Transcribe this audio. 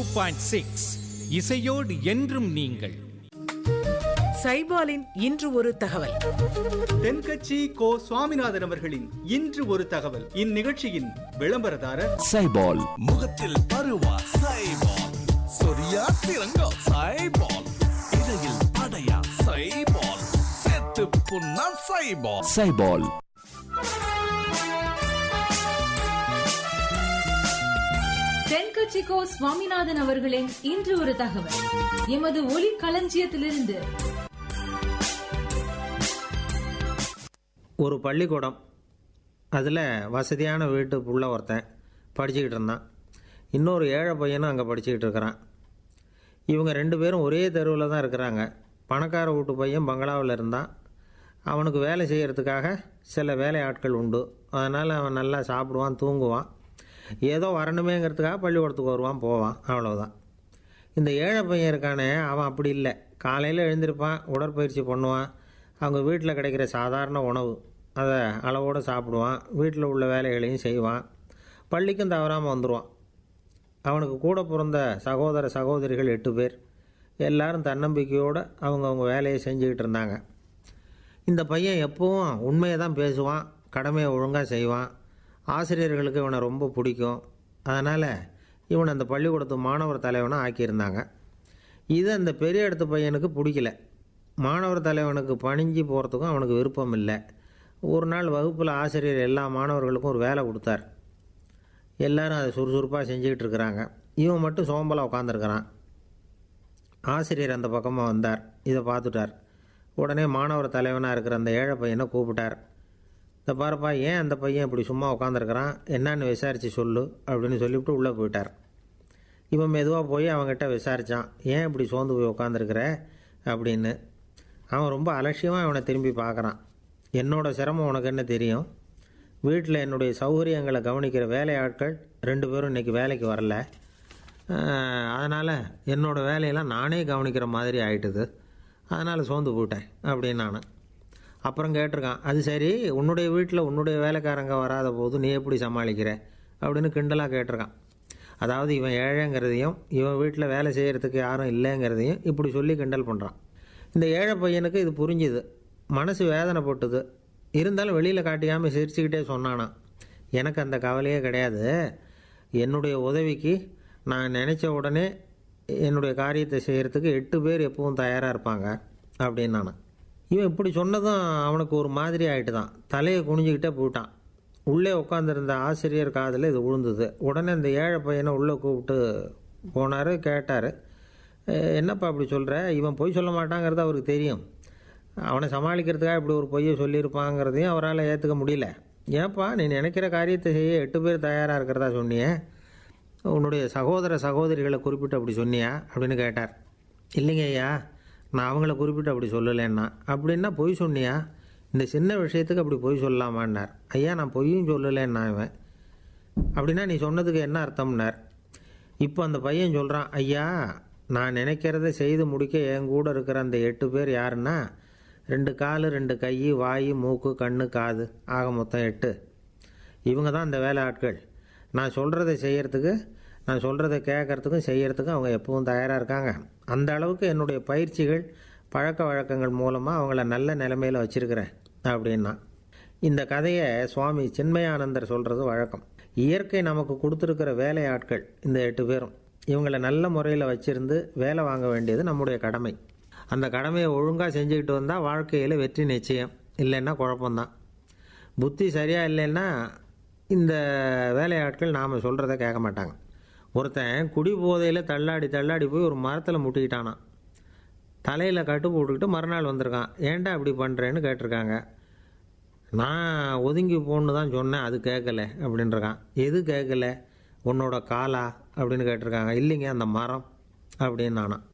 point six இசையோடு என்றும் நீங்கள் சைபாலின் இன்று ஒரு தகவல் தென்கட்சி கோ சுவாமிநாதன் அவர்களின் இன்று ஒரு தகவல் இந்நிகழ்ச்சியின் விளம்பரதாரர் சைபால் முகத்தில் பருவா சைபால் சொரியா சிறங்கா சைபால் இடையில் படையா சைபால் செத்து புண்ணா சைபால் சைபால் தென்கட்சிக்கோ சுவாமிநாதன் அவர்களின் இன்று ஒரு தகவல் எமது ஒளி களஞ்சியத்திலிருந்து ஒரு பள்ளிக்கூடம் அதில் வசதியான வீட்டு புள்ள ஒருத்தன் படிச்சுக்கிட்டு இருந்தான் இன்னொரு ஏழை பையனும் அங்கே படிச்சுக்கிட்டு இருக்கிறான் இவங்க ரெண்டு பேரும் ஒரே தெருவில் தான் இருக்கிறாங்க பணக்கார வீட்டு பையன் பங்களாவில் இருந்தான் அவனுக்கு வேலை செய்கிறதுக்காக சில வேலை ஆட்கள் உண்டு அதனால் அவன் நல்லா சாப்பிடுவான் தூங்குவான் ஏதோ வரணுமேங்கிறதுக்காக பள்ளிக்கூடத்துக்கு வருவான் போவான் அவ்வளவுதான் இந்த ஏழை பையன் இருக்கானே அவன் அப்படி இல்லை காலையில் எழுந்திருப்பான் உடற்பயிற்சி பண்ணுவான் அவங்க வீட்டில் கிடைக்கிற சாதாரண உணவு அதை அளவோடு சாப்பிடுவான் வீட்டில் உள்ள வேலைகளையும் செய்வான் பள்ளிக்கும் தவறாமல் வந்துடுவான் அவனுக்கு கூட பிறந்த சகோதர சகோதரிகள் எட்டு பேர் எல்லாரும் தன்னம்பிக்கையோடு அவங்கவுங்க வேலையை செஞ்சுக்கிட்டு இருந்தாங்க இந்த பையன் எப்பவும் உண்மையை தான் பேசுவான் கடமையை ஒழுங்காக செய்வான் ஆசிரியர்களுக்கு இவனை ரொம்ப பிடிக்கும் அதனால் இவனை அந்த பள்ளிக்கூடத்து மாணவர் தலைவனாக ஆக்கியிருந்தாங்க இது அந்த பெரிய இடத்து பையனுக்கு பிடிக்கல மாணவர் தலைவனுக்கு பணிஞ்சு போகிறதுக்கும் அவனுக்கு விருப்பம் இல்லை ஒரு நாள் வகுப்பில் ஆசிரியர் எல்லா மாணவர்களுக்கும் ஒரு வேலை கொடுத்தார் எல்லாரும் அதை சுறுசுறுப்பாக செஞ்சுக்கிட்டு இருக்கிறாங்க இவன் மட்டும் சோம்பலாக உட்காந்துருக்கிறான் ஆசிரியர் அந்த பக்கமாக வந்தார் இதை பார்த்துட்டார் உடனே மாணவர் தலைவனாக இருக்கிற அந்த ஏழை பையனை கூப்பிட்டார் இந்த பாருப்பா ஏன் அந்த பையன் இப்படி சும்மா உட்காந்துருக்கிறான் என்னன்னு விசாரித்து சொல்லு அப்படின்னு சொல்லிவிட்டு உள்ளே போயிட்டார் இவன் மெதுவாக போய் அவங்ககிட்ட விசாரித்தான் ஏன் இப்படி சோர்ந்து போய் உட்காந்துருக்கிற அப்படின்னு அவன் ரொம்ப அலட்சியமாக அவனை திரும்பி பார்க்குறான் என்னோட சிரமம் உனக்கு என்ன தெரியும் வீட்டில் என்னுடைய சௌகரியங்களை கவனிக்கிற வேலையாட்கள் ரெண்டு பேரும் இன்றைக்கி வேலைக்கு வரல அதனால் என்னோடய வேலையெல்லாம் நானே கவனிக்கிற மாதிரி ஆயிட்டுது அதனால் சோர்ந்து போயிட்டேன் அப்படின்னு நான் அப்புறம் கேட்டிருக்கான் அது சரி உன்னுடைய வீட்டில் உன்னுடைய வேலைக்காரங்க வராத போது நீ எப்படி சமாளிக்கிற அப்படின்னு கிண்டலாக கேட்டிருக்கான் அதாவது இவன் ஏழைங்கிறதையும் இவன் வீட்டில் வேலை செய்கிறதுக்கு யாரும் இல்லைங்கிறதையும் இப்படி சொல்லி கிண்டல் பண்ணுறான் இந்த ஏழை பையனுக்கு இது புரிஞ்சுது மனசு வேதனைப்பட்டுது இருந்தாலும் வெளியில் காட்டியாமல் சிரிச்சுக்கிட்டே சொன்னானா எனக்கு அந்த கவலையே கிடையாது என்னுடைய உதவிக்கு நான் நினச்ச உடனே என்னுடைய காரியத்தை செய்கிறதுக்கு எட்டு பேர் எப்பவும் தயாராக இருப்பாங்க அப்படின்னு நான் இவன் இப்படி சொன்னதும் அவனுக்கு ஒரு மாதிரி ஆகிட்டு தான் தலையை குனிஞ்சிக்கிட்டே போயிட்டான் உள்ளே உட்காந்துருந்த ஆசிரியர் காதில் இது விழுந்தது உடனே இந்த ஏழை பையனை உள்ளே கூப்பிட்டு போனார் கேட்டார் என்னப்பா அப்படி சொல்கிற இவன் பொய் சொல்ல மாட்டாங்கிறது அவருக்கு தெரியும் அவனை சமாளிக்கிறதுக்காக இப்படி ஒரு பொய்யை சொல்லியிருப்பாங்கிறதையும் அவரால் ஏற்றுக்க முடியல ஏன்ப்பா நீ நினைக்கிற காரியத்தை செய்ய எட்டு பேர் தயாராக இருக்கிறதா சொன்னியே உன்னுடைய சகோதர சகோதரிகளை குறிப்பிட்டு அப்படி சொன்னியா அப்படின்னு கேட்டார் இல்லைங்க ஐயா நான் அவங்கள குறிப்பிட்டு அப்படி சொல்லலைன்னா அப்படின்னா பொய் சொன்னியா இந்த சின்ன விஷயத்துக்கு அப்படி பொய் சொல்லலாமான்னார் ஐயா நான் பொய்யும் சொல்லலைன்னா இவன் அப்படின்னா நீ சொன்னதுக்கு என்ன அர்த்தம்னார் இப்போ அந்த பையன் சொல்கிறான் ஐயா நான் நினைக்கிறத செய்து முடிக்க என் கூட இருக்கிற அந்த எட்டு பேர் யாருன்னா ரெண்டு கால் ரெண்டு கை வாய் மூக்கு கண்ணு காது ஆக மொத்தம் எட்டு இவங்க தான் இந்த வேலை ஆட்கள் நான் சொல்கிறத செய்கிறதுக்கு நான் சொல்கிறத கேட்குறதுக்கும் செய்கிறதுக்கும் அவங்க எப்பவும் தயாராக இருக்காங்க அந்த அளவுக்கு என்னுடைய பயிற்சிகள் பழக்க வழக்கங்கள் மூலமாக அவங்கள நல்ல நிலைமையில் வச்சுருக்கிறேன் அப்படின்னா இந்த கதையை சுவாமி சின்மயானந்தர் சொல்கிறது வழக்கம் இயற்கை நமக்கு கொடுத்துருக்கிற வேலை ஆட்கள் இந்த எட்டு பேரும் இவங்களை நல்ல முறையில் வச்சுருந்து வேலை வாங்க வேண்டியது நம்முடைய கடமை அந்த கடமையை ஒழுங்காக செஞ்சுக்கிட்டு வந்தால் வாழ்க்கையில் வெற்றி நிச்சயம் இல்லைன்னா குழப்பம்தான் புத்தி சரியாக இல்லைன்னா இந்த வேலையாட்கள் நாம் சொல்கிறத கேட்க மாட்டாங்க ஒருத்தன் குடி போதையில் தள்ளாடி தள்ளாடி போய் ஒரு மரத்தில் முட்டிக்கிட்டானான் தலையில் கட்டு போட்டுக்கிட்டு மறுநாள் வந்திருக்கான் ஏன்டா இப்படி பண்ணுறேன்னு கேட்டிருக்காங்க நான் ஒதுங்கி போன்னு தான் சொன்னேன் அது கேட்கல அப்படின்றான் எது கேட்கல உன்னோட காலா அப்படின்னு கேட்டிருக்காங்க இல்லைங்க அந்த மரம் அப்படின்னு நானா